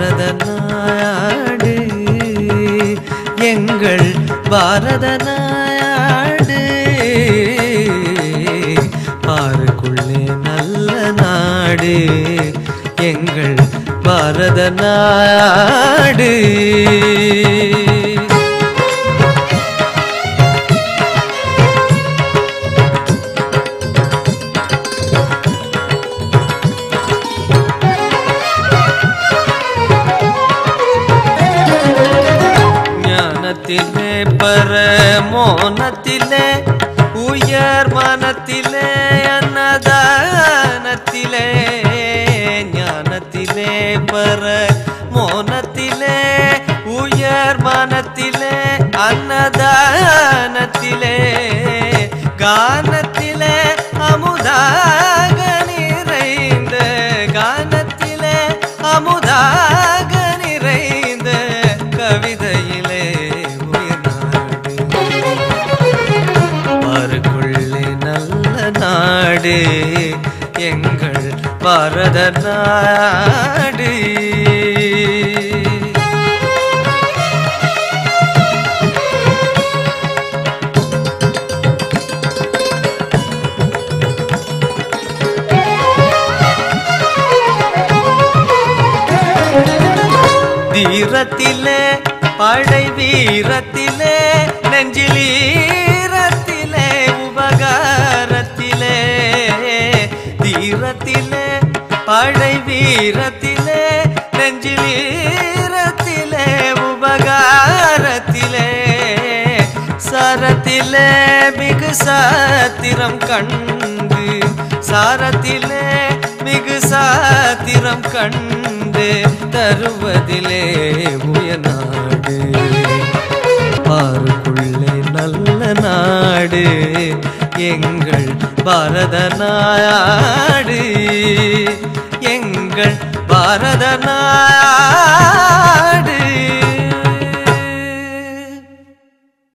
பாரத நாடு எங்கள் பாரத நாடு பாருக்குள்ளே நல்ல நாடு எங்கள் பாரத நாடு ஞானத்திலே பரமோனத்திலே உயர் மனத்திலே அன்னதானத்திலே ஞானத்திலே பரமோனத்திலே உயர் மனத்திலே அன்னதானத்திலே கானத்திலே அமுதாக நிறைந்த கானத்திலே அமுதாக நிறைந்த கவிதையிலே உயிர்நாடு பாருக்குள்ளே நல்ல நாடு எங்கள் பாரத நாடு தீரத்திலே படை வீரத்திலே நெஞ்சிலீரத்திலே உபகாரத்திலே தீரத்திலே படை வீரத்திலே நெஞ்சிலீரத்திலே உபகாரத்திலே சரத்திலே மிகு சாத்திரம் கண்டு சாரத்திலே மிகு சாத்திரம் கண்டு தருவதிலே உயநாடு பாருக்குள்ளே நல்ல நாடு எங்கள் பாரத நாடு எங்கள் பாரத நாடு